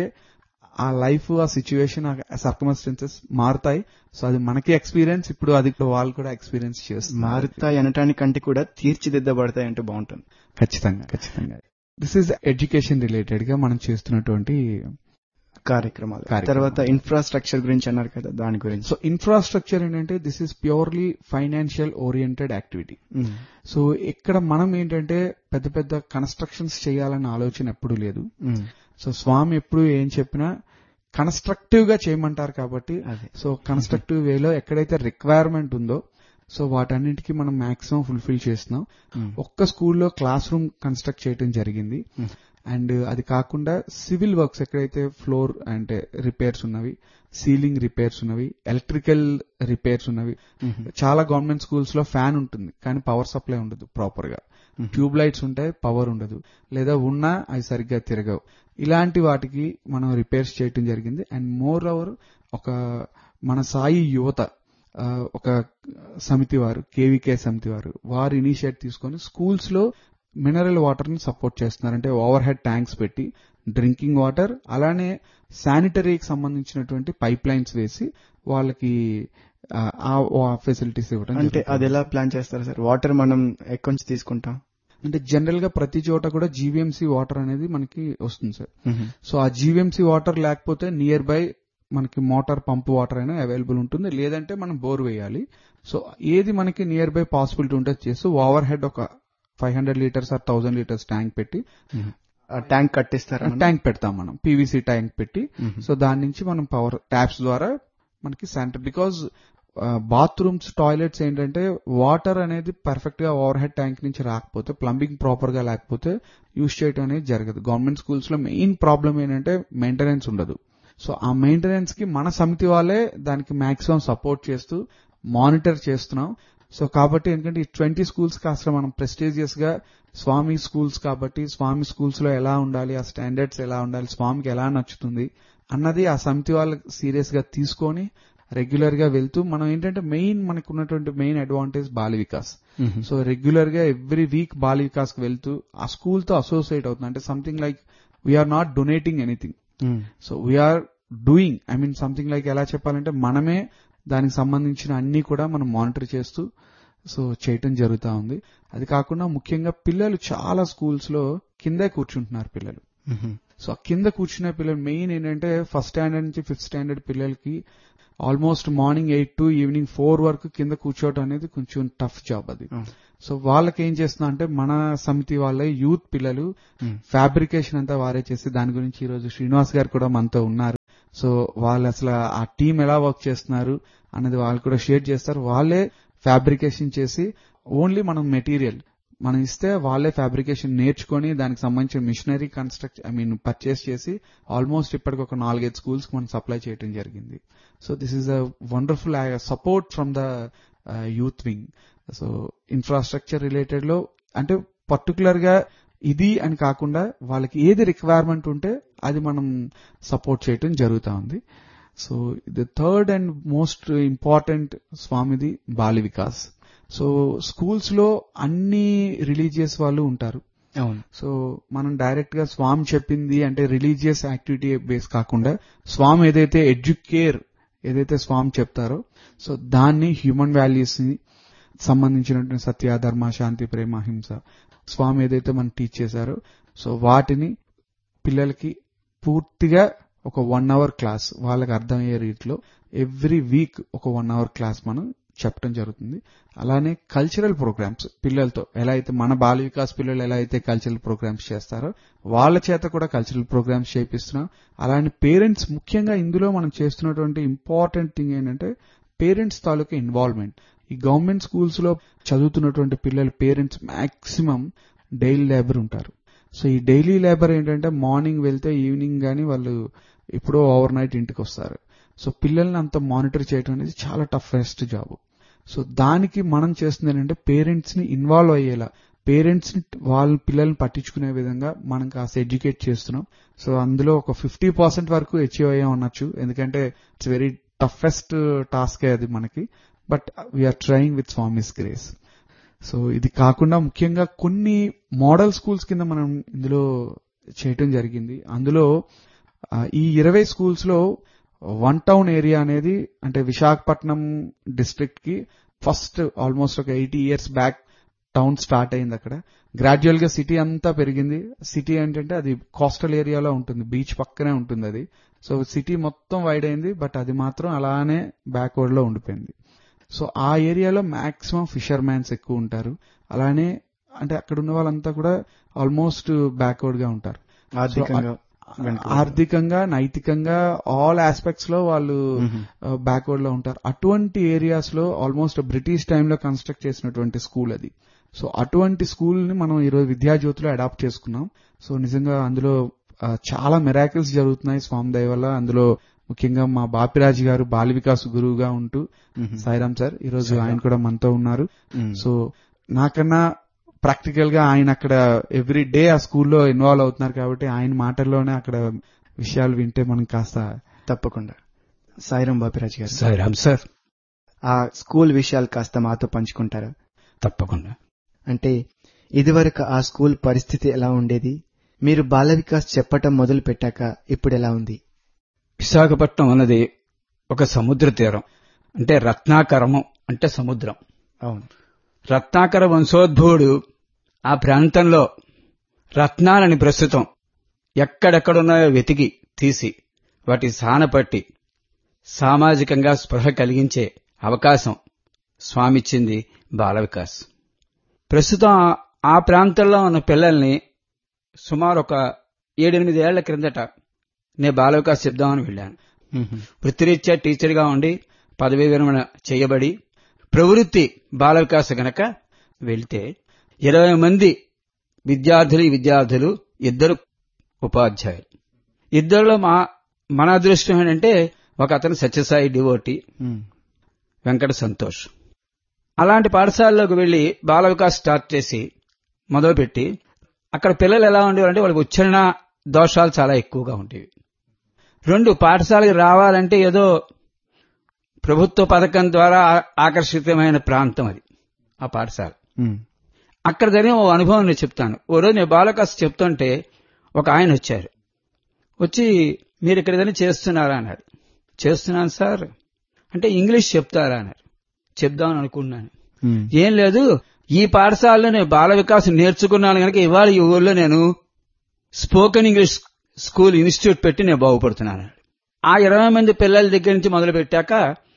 ఆ లైఫ్ ఆ సిచ్యువేషన్ ఆ సర్కమస్టెన్సెస్ మారుతాయి సో అది మనకి ఎక్స్పీరియన్స్ ఇప్పుడు అది ఇప్పుడు వాళ్ళు కూడా ఎక్స్పీరియన్స్ చేస్తారు మారుతాయి అనటానికంటే కూడా తీర్చిదిద్దబడతాయి అంటే బాగుంటుంది ఖచ్చితంగా ఖచ్చితంగా దిస్ ఈజ్ ఎడ్యుకేషన్ రిలేటెడ్ గా మనం చేస్తున్నటువంటి కార్యక్రమాలు కార్యక్రమాలు. తర్వాత ఇన్ఫ్రాస్ట్రక్చర్ గురించి అన్నారు కదా దాని గురించి సో ఇన్ఫ్రాస్ట్రక్చర్ ఏంటంటే this is purely financial oriented activity um. So ఇక్కడ మనం ఏంటంటే పెద్ద పెద్ద కన్స్ట్రక్షన్స్ చేయాలన్న ఆలోచన ఎప్పుడూ లేదు ఉమ్. సో స్వామి ఎప్పుడు ఏం చెప్పినా కన్స్ట్రక్టివ్ గా చేయమంటారు కాబట్టి అదే సో కన్స్ట్రక్టివ్ వేలో ఎక్కడైతే రిక్వైర్మెంట్ ఉందో సో వాటన్నిటికీ మనం మాక్సిమం ఫుల్ఫిల్ చేస్తున్నాం ఉమ్. ఒక్క స్కూల్లో క్లాస్ రూమ్ కన్స్ట్రక్ట్ చేయడం జరిగింది Hmm. అండ్ అది కాకుండా సివిల్ వర్క్స్ ఎక్కడైతే ఫ్లోర్ అంటే రిపేర్స్ ఉన్నవి సీలింగ్ రిపేర్స్ ఉన్నవి ఎలక్ట్రికల్ రిపేర్స్ ఉన్నవి ఉమ్. చాలా గవర్నమెంట్ స్కూల్స్ లో ఫ్యాన్ ఉంటుంది కానీ పవర్ సప్లై ఉండదు ప్రాపర్ గా ఉమ్. ట్యూబ్ లైట్స్ ఉంటాయి పవర్ ఉండదు లేదా ఉన్నా అవి సరిగ్గా తిరగవు ఇలాంటి వాటికి మనం రిపేర్స్ చేయటం జరిగింది అండ్ మోర్ ఓవర్ ఒక మన సాయి యువత ఆ, ఒక సమితి వారు కేవీకే సమితి వారు వారు ఇనిషియేట్ తీసుకొని స్కూల్స్ లో మినరల్ వాటర్ ని సపోర్ట్ చేస్తున్నారు అంటే ఓవర్ హెడ్ ట్యాంక్స్ పెట్టి డ్రింకింగ్ వాటర్ అలానే శానిటరీకి సంబంధించినటువంటి పైప్ లైన్స్ వేసి వాళ్ళకి ఆ, ఆ ఫెసిలిటీస్ ఇవ్వడం అంటే జరుగుతుంది. అది ఎలా ప్లాన్ చేస్తారు సార్ వాటర్ మనం ఎక్కడి నుంచి తీసుకుంటాం అంటే జనరల్ గా ప్రతి చోట కూడా జీవీఎంసీ వాటర్ అనేది మనకి వస్తుంది సార్ ఉమ్. సో ఆ జీవీఎంసీ వాటర్ లేకపోతే నియర్ బై మనకి మోటార్ పంప్ వాటర్ అయినా అవైలబుల్ ఉంటుంది లేదంటే మనం బోర్ వేయాలి సో ఏది మనకి నియర్ బై పాసిబిలిటీ ఉంటే చేస్తూ ఓవర్ హెడ్ ఒక five hundred litres or thousand litres tank పెట్టి ఉమ్. ఆ ట్యాంక్ కట్టిస్తారా మనం? ట్యాంక్ పెడతాం మనం పీవీసీ ట్యాంక్ పెట్టి ఉమ్. సో దాని నుంచి మనం పవర్ ట్యాప్స్ ద్వారా మనకి శానిటరీ బికాజ్ బాత్రూమ్స్ టాయిలెట్స్ ఏంటంటే వాటర్ అనేది పర్ఫెక్ట్ గా ఓవర్ హెడ్ ట్యాంక్ నుంచి రాకపోతే ప్లంబింగ్ ప్రాపర్ గా లేకపోతే యూజ్ చేయడం అనేది జరగదు గవర్నమెంట్ స్కూల్స్ లో మెయిన్ ప్రాబ్లం ఏంటంటే మెయింటెనెన్స్ ఉండదు సో ఆ మెయింటెనెన్స్ కి మన సమితి వాళ్ళే దానికి మాక్సిమం సపోర్ట్ చేస్తూ మానిటర్ చేస్తున్నాం సో కాబట్టి ఎందుకంటే ఈ ట్వంటీ స్కూల్స్ కాస్త మనం ప్రెస్టీజియస్ గా స్వామి స్కూల్స్ కాబట్టి స్వామి స్కూల్స్ లో ఎలా ఉండాలి ఆ స్టాండర్డ్స్ ఎలా ఉండాలి స్వామికి ఎలా నచ్చుతుంది అన్నది ఆ సమితి వాళ్ళు సీరియస్ గా తీసుకొని రెగ్యులర్ గా వెళ్తూ మనం ఏంటంటే మెయిన్ మనకు ఉన్నటువంటి main advantage Bala Vikas so regular గా ఎవ్రీ వీక్ బాల వికాస్ కి వెళ్తూ ఆ స్కూల్ తో అసోసియేట్ అవుతుంది అంటే something like we're not donating anything so we're doing I mean something like ఎలా చెప్పాలంటే మనమే దానికి సంబంధించిన అన్ని కూడా మనం మానిటర్ చేస్తూ సో చేయటం జరుగుతా ఉంది అది కాకుండా ముఖ్యంగా పిల్లలు చాలా స్కూల్స్ లో కిందే కూర్చుంటున్నారు పిల్లలు సో ఆ కింద కూర్చునే పిల్లలు మెయిన్ ఏంటంటే ఫస్ట్ స్టాండర్డ్ నుంచి ఫిఫ్త్ స్టాండర్డ్ పిల్లలకి almost morning eight to evening four వరకు కింద కూర్చోవడం అనేది కొంచెం టఫ్ జాబ్ అది సో వాళ్ళకి ఏం చేస్తున్నా అంటే మన సమితి వాళ్ళే యూత్ పిల్లలు ఫ్యాబ్రికేషన్ అంతా వారే చేసి దాని గురించి ఈ రోజు శ్రీనివాస్ గారు కూడా మనతో ఉన్నారు సో వాళ్ళు అసలు ఆ టీం ఎలా వర్క్ చేస్తున్నారు అనేది వాళ్ళు కూడా షేర్ చేస్తారు వాళ్ళే ఫ్యాబ్రికేషన్ చేసి ఓన్లీ మనం మెటీరియల్ మనం ఇస్తే వాళ్ళే ఫ్యాబ్రికేషన్ నేర్చుకొని దానికి సంబంధించిన machinery construct I mean purchase చేసి ఆల్మోస్ట్ ఇప్పటికి ఒక నాలుగైదు స్కూల్స్ కి మనం సప్లై చేయడం జరిగింది so this is a wonderful support from the youth wing so infrastructure related లో అంటే పర్టికులర్ గా ఇది అని కాకుండా వాళ్ళకి ఏది రిక్వైర్మెంట్ ఉంటే అది మనం సపోర్ట్ చేయటం జరుగుతా ఉంది so the third and most important స్వామిది బాలి వికాస్ సో స్కూల్స్ లో అన్ని రిలీజియస్ వాళ్ళు ఉంటారు అవును సో మనం డైరెక్ట్ గా స్వామి చెప్పింది అంటే రిలీజియస్ యాక్టివిటీ బేస్ కాకుండా స్వామి ఏదైతే ఎడ్యుకేర్ ఏదైతే స్వామి చెప్తారో సో దాన్ని హ్యూమన్ వాల్యూస్ ని సంబంధించినటువంటి సత్య ధర్మ శాంతి ప్రేమ హింస స్వామి ఏదైతే మనం టీచ్ చేశారో సో వాటిని పిల్లలకి పూర్తిగా ఒక వన్ అవర్ క్లాస్ వాళ్ళకి అర్థమయ్యే రీతిలో ఎవ్రీ వీక్ ఒక వన్ అవర్ క్లాస్ మనం చెప్పడం జరుగుతుంది అలానే కల్చరల్ ప్రోగ్రామ్స్ పిల్లలతో ఎలా అయితే మన బాల వికాస్ పిల్లలు ఎలా అయితే కల్చరల్ ప్రోగ్రామ్స్ చేస్తారో వాళ్ళ చేత కూడా కల్చరల్ ప్రోగ్రామ్స్ చేపిస్తున్నాం అలానే పేరెంట్స్ ముఖ్యంగా ఇందులో మనం చేస్తున్నటువంటి ఇంపార్టెంట్ థింగ్ ఏంటంటే పేరెంట్స్ తాలూకా ఇన్వాల్వ్మెంట్ ఈ గవర్నమెంట్ స్కూల్స్ లో చదువుతున్నటువంటి పిల్లల పేరెంట్స్ మాక్సిమం డైలీ లేబర్ ఉంటారు సో ఈ డైలీ లేబర్ ఏంటంటే మార్నింగ్ వెళ్తే ఈవినింగ్ గానీ వాళ్ళు ఎప్పుడో ఓవర్ నైట్ ఇంటికి వస్తారు సో పిల్లల్ని అంత మానిటర్ చేయడం అనేది చాలా టఫెస్ట్ జాబ్ సో దానికి మనం చేస్తుంది ఏంటంటే పేరెంట్స్ ని ఇన్వాల్వ్ అయ్యేలా పేరెంట్స్ ని వాళ్ళ పిల్లల్ని పట్టించుకునే విధంగా మనం కాస్త ఎడ్యుకేట్ చేస్తున్నాం సో అందులో ఒక ఫిఫ్టీ పర్సెంట్ వరకు అచీవ్ అయ్యా ఉండొచ్చు ఎందుకంటే ఇట్స్ వెరీ టఫెస్ట్ టాస్క్ అది మనకి but we are trying with Swami's grace so ఇది కాకుండా ముఖ్యంగా కొన్ని మోడల్ స్కూల్స్ కింద మనం ఇందులో చేయటం జరిగింది అందులో ఆ, ఈ ఇరవై స్కూల్స్ లో వన్ టౌన్ ఏరియా అనేది అంటే విశాఖపట్నం డిస్ట్రిక్ట్ కి ఫస్ట్ ఆల్మోస్ట్ ఒక eighty years back town start అయింది అక్కడ గ్రాడ్యువల్ గా సిటీ అంతా పెరిగింది సిటీ ఏంటంటే అది కోస్టల్ ఏరియాలో ఉంటుంది బీచ్ పక్కనే ఉంటుంది అది సో సిటీ మొత్తం వైడ్ అయింది బట్ అది మాత్రం అలానే బ్యాక్వర్డ్ లో ఉండిపోయింది సో ఆ ఏరియాలో మాక్సిమం ఫిషర్ మ్యాన్స్ ఎక్కువ ఉంటారు అలానే అంటే అక్కడ ఉన్న వాళ్ళంతా కూడా ఆల్మోస్ట్ బ్యాక్వర్డ్ గా ఉంటారు ఆర్థికంగా వెనుకబడి. ఆర్థికంగా నైతికంగా ఆల్ ఆస్పెక్ట్స్ లో వాళ్ళు మ్మ్. బ్యాక్వర్డ్ లో ఉంటారు అటువంటి ఏరియాస్ లో ఆల్మోస్ట్ బ్రిటిష్ టైంలో కన్స్ట్రక్ట్ చేసినటువంటి స్కూల్ అది సో అటువంటి స్కూల్ ని మనం ఈరోజు విద్యాజ్యోతిలో అడాప్ట్ చేసుకున్నాం సో నిజంగా అందులో ఆ, చాలా మెరాకిల్స్ జరుగుతున్నాయి స్వామి దయ వల్ల అందులో ముఖ్యంగా మా బాపిరాజు గారు బాల వికాస్ గురువుగా ఉంటూ మ్మ్. సాయిరామ్ సార్ ఈ రోజు సాయిరామ్. ఆయన కూడా మనతో ఉన్నారు మ్మ్. సో నాకన్నా ప్రాక్టికల్ గా ఆయన అక్కడ ఎవ్రీ డే ఆ స్కూల్లో ఇన్వాల్వ్ అవుతున్నారు కాబట్టి ఆయన మాటల్లోనే అక్కడ విషయాలు వింటే మనం కాస్త తప్పకుండా సాయిరాం బాపిరాజు గారు సాయిరామ్ సార్ ఆ స్కూల్ విషయాలు కాస్త మాతో పంచుకుంటారా తప్పకుండా అంటే ఇదివరకు ఆ స్కూల్ పరిస్థితి ఎలా ఉండేది మీరు బాల వికాస్ చెప్పటం మొదలు పెట్టాక ఇప్పుడు ఎలా ఉంది విశాఖపట్నం అన్నది ఒక సముద్ర తీరం అంటే రత్నాకరము అంటే సముద్రం అవును రత్నాకర వంశోద్భవుడు ఆ ప్రాంతంలో రత్నాలని ప్రస్తుతం ఎక్కడెక్కడున్నాయో వెతికి తీసి వాటి సానపట్టి సామాజికంగా స్పృహ కలిగించే అవకాశం స్వామిచ్చింది బాల వికాస్ ప్రస్తుతం ఆ- ఆ ప్రాంతంలో ఉన్న పిల్లల్ని సుమారు ఒక ఏడెనిమిది ఏళ్ల క్రిందట నేను బాల వికాస్ చెప్దామని వెళ్ళాను మ్మ్. వృత్తిరీత్యా టీచర్గా ఉండి పదవీ విరమణ చేయబడి ప్రవృత్తి బాల వికాస గనక వెళ్తే ఇరవై మంది విద్యార్థులు విద్యార్థులు ఇద్దరు ఉపాధ్యాయులు ఇద్దరిలో మా మన అదృష్టం ఏంటంటే ఒక అతను సత్యసాయి డివోటి ఉమ్, వెంకట సంతోష్ అలాంటి పాఠశాలలోకి వెళ్లి బాల వికాస్ స్టార్ట్ చేసి మొదలుపెట్టి అక్కడ పిల్లలు ఎలా ఉండేవారంటే వాళ్ళకి ఉచ్చారణ దోషాలు చాలా ఎక్కువగా ఉండేవి రెండు పాఠశాలకి రావాలంటే ఏదో ప్రభుత్వ పథకం ద్వారా ఆ- ఆకర్షితమైన ప్రాంతం అది ఆ పాఠశాల ఉమ్, అక్కడ జరిగిన ఓ అనుభవం నేను చెప్తాను ఓ రోజు నేను బాలకాస్ చెప్తుంటే ఒక ఆయన వచ్చారు వచ్చి మీరు ఇక్కడ ఏదైనా చేస్తున్నారా అన్నాడు చేస్తున్నాను సార్ అంటే ఇంగ్లీష్ చెప్తారా అన్నారు చెప్దామని అనుకున్నాను ఉమ్, ఏం లేదు ఈ పాఠశాలలో నేను బాల వికాసం నేర్చుకున్నాను కనుక ఇవాళ ఈ ఊళ్ళో నేను స్పోకెన్ ఇంగ్లీష్ స్కూల్ ఇన్స్టిట్యూట్ పెట్టి నేను బాగుపడుతున్నాను ఆ ఇరవై మంది పిల్లల దగ్గర నుంచి మొదలు పెట్టాక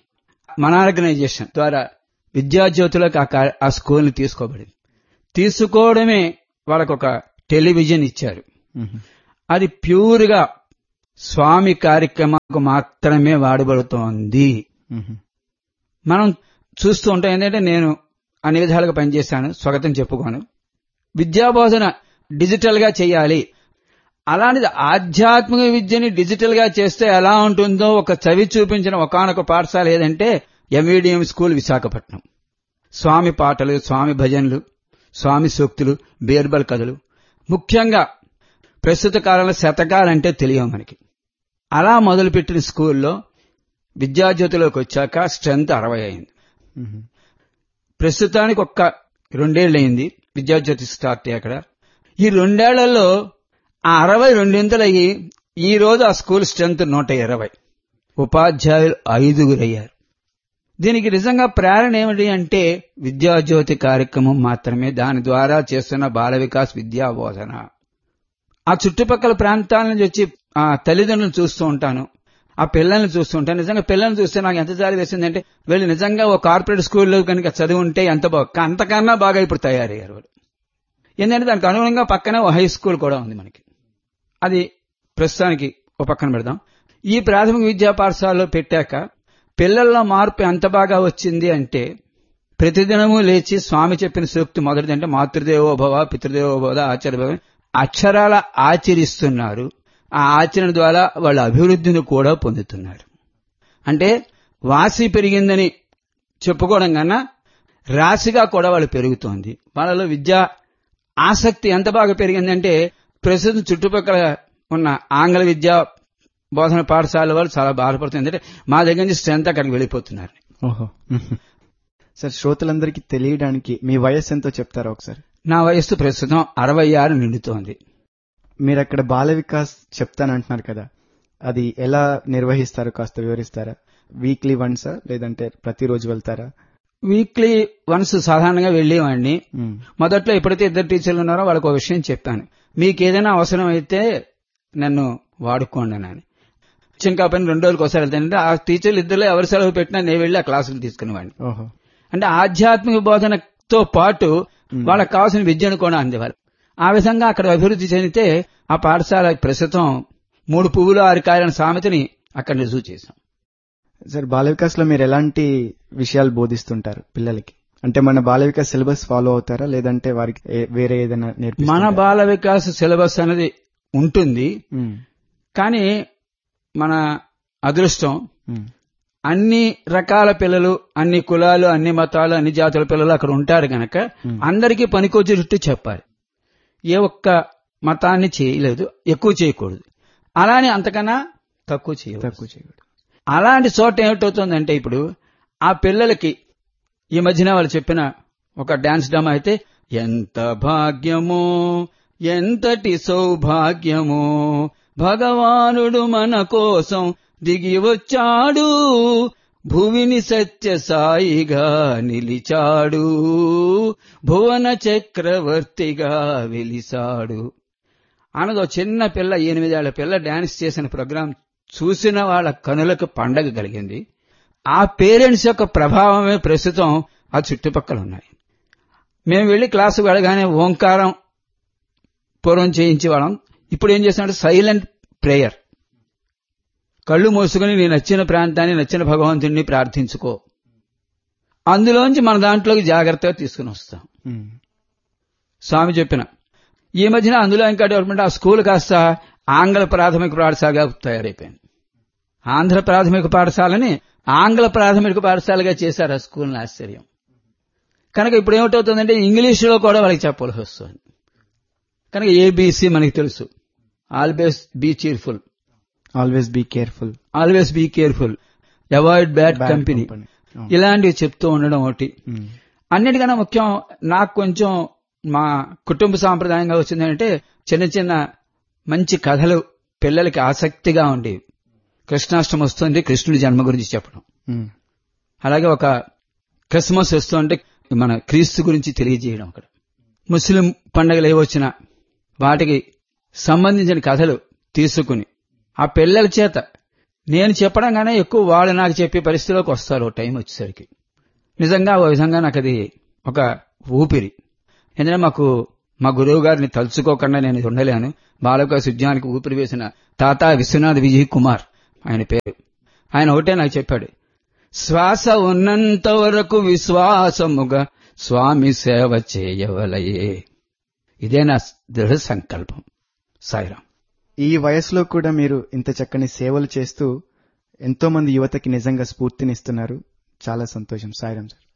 మన ఆర్గనైజేషన్ ద్వారా విద్యాజ్యోతులకు ఆ కా- ఆ స్కూల్ని తీసుకోబడింది తీసుకోవడమే వాళ్ళకు ఒక టెలివిజన్ ఇచ్చారు ఉమ్, అది ప్యూర్గా స్వామి కార్యక్రమాలకు మాత్రమే వాడబడుతోంది ఉమ్, మనం చూస్తూ ఉంటాం ఏంటంటే నేను అన్ని విధాలుగా పనిచేశాను స్వాగతం చెప్పుకోను విద్యాబోధన డిజిటల్ గా చేయాలి అలాంటిది ఆధ్యాత్మిక విద్యని డిజిటల్ గా చేస్తే ఎలా ఉంటుందో ఒక చవి చూపించిన ఒకనొక పాఠశాల ఏదంటే ఎంఈడిఎం స్కూల్ విశాఖపట్నం స్వామి పాటలు స్వామి భజనలు స్వామి సూక్తులు బీర్బల్ కథలు ముఖ్యంగా ప్రస్తుత కాలంలో శతకాలంటే తెలియవు మనకి అలా మొదలుపెట్టిన స్కూల్లో విద్యాజ్యోతిలోకి వచ్చాక స్ట్రెంత్ అరవై అయింది ఉమ్, ప్రస్తుతానికి ఒక్క రెండేళ్లయింది విద్యాజ్యోతి స్టార్ట్ అయ్యి అక్కడ ఈ రెండేళ్లలో ఆ అరవై రెండింతలయ్యి ఈ రోజు ఆ స్కూల్ స్ట్రెంత్ నూట ఇరవై ఉపాధ్యాయులు ఐదుగురయ్యారు దీనికి నిజంగా ప్రేరణ ఏమిటి అంటే విద్యాజ్యోతి కార్యక్రమం మాత్రమే దాని ద్వారా చేస్తున్న బాల వికాస్ విద్యా బోధన ఆ చుట్టుపక్కల ప్రాంతాల నుంచి వచ్చి ఆ తల్లిదండ్రులను చూస్తూ ఉంటాను ఆ పిల్లల్ని చూస్తూ ఉంటాను నిజంగా పిల్లల్ని చూస్తే నాకు ఎంత జాలి వేసిందంటే వీళ్ళు నిజంగా ఓ కార్పొరేట్ స్కూల్లో కనుక చదివి ఉంటే ఎంత బాగా అంతకన్నా బాగా ఇప్పుడు తయారయ్యారు వాళ్ళు ఏంటంటే దానికి అనుగుణంగా పక్కనే ఓ హై స్కూల్ కూడా ఉంది మనకి అది ప్రస్తుతానికి ఓ పక్కన పెడదాం ఈ ప్రాథమిక విద్యా పాఠశాలలో పెట్టాక పిల్లల్లో మార్పు ఎంత బాగా వచ్చింది అంటే ప్రతిదినము లేచి స్వామి చెప్పిన సూక్తి మొదటిది అంటే మాతృదేవో భవ పితృదేవో భవ ఆచార్య అక్షరాల ఆచరిస్తున్నారు ఆ ఆచరణ ద్వారా వాళ్ళ అభివృద్ధిని కూడా పొందుతున్నారు అంటే వాసి పెరిగిందని చెప్పుకోవడం కన్నా రాశిగా కూడా వాళ్ళు పెరుగుతోంది వాళ్ళలో విద్యా ఆసక్తి ఎంత బాగా పెరిగిందంటే ప్రస్తుతం చుట్టుపక్కల ఉన్న ఆంగ్ల విద్యా బోధన పాఠశాల వాళ్ళు చాలా బాధపడుతుంది ఎందుకంటే మా దగ్గర నుంచి స్ట్రెంత్ అక్కడికి వెళ్ళిపోతున్నారు ఓహో ఉమ్. సార్ శ్రోతలందరికీ తెలియడానికి మీ వయస్సు ఎంతో చెప్తారా ఒకసారి నా వయస్సు ప్రస్తుతం అరవై ఆరు నిండుతోంది మీరు అక్కడ బాల వికాస్ చెప్తానంటున్నారు కదా అది ఎలా నిర్వహిస్తారు కాస్త వివరిస్తారా వీక్లీ వన్సా లేదంటే ప్రతిరోజు వెళ్తారా వీక్లీ వన్స్ సాధారణంగా వెళ్ళేవాడిని ఉమ్, మొదట్లో ఎప్పుడైతే ఇద్దరు టీచర్లు ఉన్నారో వాళ్ళకి ఒక విషయం చెప్పాను మీకు ఏదైనా అవసరం అయితే నన్ను వాడుకోండి అని ఇంకా పని రెండు రోజులకు ఒకసారి వెళ్తానంటే ఆ టీచర్లు ఇద్దరు ఎవరి సెలవు పెట్టినా నేను వెళ్ళి ఆ క్లాసులు తీసుకునేవాడిని ఓహో అంటే ఆధ్యాత్మిక బోధనతో పాటు వాళ్ళకి కావాల్సిన విద్యను కూడా అందేవారు ఆ విధంగా అక్కడ అభివృద్ధి చెందితే ఆ పాఠశాల ప్రస్తుతం మూడు పువ్వులు ఆరు కాయలైన సామెతని అక్కడ రుజువు చేశాం సార్ బాల వికాస్ లో మీరు ఎలాంటి విషయాలు బోధిస్తుంటారు పిల్లలకి అంటే మన బాల వికాస్ సిలబస్ ఫాలో అవుతారా లేదంటే వారికి ఏ- వేరే ఏదైనా మన నేర్పిస్తారా బాల వికాస్ సిలబస్ అనేది ఉంటుంది ఉమ్, కానీ మన అదృష్టం ఉమ్, అన్ని రకాల పిల్లలు అన్ని కులాలు అన్ని మతాలు అన్ని జాతుల పిల్లలు అక్కడ ఉంటారు గనక Hmm. అందరికీ పనికొచ్చేటట్టు చెప్పాలి ఏ ఒక్క మతాన్ని చేయలేదు ఎక్కువ చేయకూడదు అలానే అంతకన్నా తక్కువ చేయకూడదు తక్కువ చేయకూడదు అలాంటి చోట ఏమిటవుతుందంటే ఇప్పుడు ఆ పిల్లలకి ఈ మధ్యన వాళ్ళు చెప్పిన ఒక డాన్స్ డ్రామా అయితే ఎంత భాగ్యమో ఎంతటి సౌభాగ్యమో భగవానుడు మన కోసం దిగి వచ్చాడు భువిని సత్య సాయిగా నిలిచాడు భువన చక్రవర్తిగా వెలిసాడు అన్నదో చిన్న పిల్ల ఎనిమిదేళ్ల పిల్ల డాన్స్ చేసిన ప్రోగ్రాం చూసిన వాళ్ళ కనులకు పండగ కలిగింది ఆ పేరెంట్స్ యొక్క ప్రభావమే ప్రస్తుతం ఆ చుట్టుపక్కల ఉన్నాయి మేము వెళ్లి క్లాసు వెళ్ళగానే ఓంకారం పూర్వం చేయించేవాళ్ళం ఇప్పుడు ఏం చేస్తున్నాడు సైలెంట్ ప్రేయర్ కళ్ళు మూసుకుని నీ నచ్చిన ప్రాంతాన్ని నచ్చిన భగవంతుడిని ప్రార్థించుకో అందులోంచి మన దాంట్లోకి జాగ్రత్తగా తీసుకుని వస్తాం ఉమ్, స్వామి చెప్పిన ఈ మధ్యన అందులో ఇంకా డెవలప్మెంట్ ఆ స్కూల్ కాస్త ఆంగ్ల ప్రాథమిక పాఠశాలగా తయారైపోయింది ఆంధ్ర ప్రాథమిక పాఠశాలని ఆంగ్ల ప్రాథమిక పాఠశాలగా చేశారు ఆ స్కూల్ని ఆశ్చర్యం కనుక ఇప్పుడు ఏమిటవుతుందంటే ఇంగ్లీషులో కూడా వాళ్ళకి చెప్పవలసి వస్తుంది కనుక ఏబీసీ మనకి తెలుసు always be cheerful always be careful always be careful avoid bad Bad company company. అవును. ఇలాంటివి చెప్తూ ఉండడం ఒకటి ఉమ్, అన్నిటికన్నా ముఖ్యం నాకు కొంచెం మా కుటుంబ సాంప్రదాయంగా వచ్చిందంటే చిన్న చిన్న మంచి కథలు పిల్లలకి ఆసక్తిగా ఉండేవి కృష్ణాష్టమి వస్తుంది కృష్ణుడి జన్మ గురించి చెప్పడం ఉమ్, అలాగే ఒక క్రిస్మస్ వస్తుంటే మన క్రీస్తు గురించి తెలియజేయడం అక్కడ ముస్లిం పండుగలు ఏవొచ్చినా వాటికి సంబంధించిన కథలు తీసుకుని ఆ పిల్లల చేత నేను చెప్పడం గానే ఎక్కువ వాళ్ళు నాకు చెప్పే పరిస్థితిలోకి వస్తారు ఓ టైం వచ్చేసరికి నిజంగా ఓ విధంగా నాకు అది ఒక ఊపిరి ఎందుకంటే మాకు మా గురువు గారిని తలుచుకోకుండా నేను ఇది ఉండలేను బాలక సుజ్ఞానికి ఊపిరి వేసిన తాత విశ్వనాథ్ విజయ్ కుమార్ ఆయన పేరు ఆయన ఒకటే నాకు చెప్పాడు శ్వాస ఉన్నంత వరకు విశ్వాసముగా స్వామి సేవ చేయవలయే ఇదే నా దృఢ సంకల్పం సాయిరాం ఈ వయసులో కూడా మీరు ఇంత చక్కని సేవలు చేస్తూ ఎంతో మంది యువతకి నిజంగా స్ఫూర్తినిస్తున్నారు చాలా సంతోషం సాయిరాం సార్